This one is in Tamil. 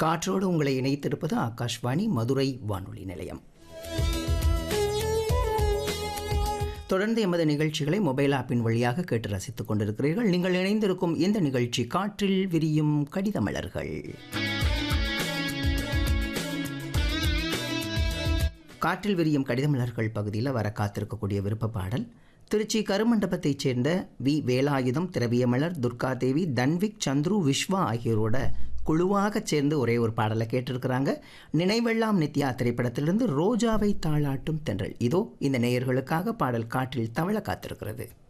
காற்றோடு உங்களை இணைத்திருப்பது ஆகாஷ்வாணி மதுரை வானொலி நிலையம் தொடர்ந்து எமது நிகழ்ச்சிகளை மொபைல் ஆப்பின் வழியாக கேட்டு ரசித்துக் கொண்டிருக்கிறீர்கள் நீங்கள் இணைந்திருக்கும் இந்த நிகழ்ச்சி காற்றில் விரியும் கடிதமலர்கள் காற்றில் விரியும் கடிதமலர்கள் பகுதியில் வர காத்திருக்கக்கூடிய விருப்ப பாடல் திருச்சி கருமண்டபத்தைச் சேர்ந்த வி வேலாயுதம் திரவியமலர் துர்காதேவி தன்விக் சந்துரு விஸ்வா ஆகியோரோட குழுவாக சேர்ந்து ஒரே ஒரு பாடலை கேட்டிருக்கிறாங்க நினைவெல்லாம் நித்யா திரைப்படத்திலிருந்து ரோஜாவை தாளாட்டும் தென்றல் இதோ இந்த நேயர்களுக்காக பாடல் காற்றில் தவள காத்திருக்கிறது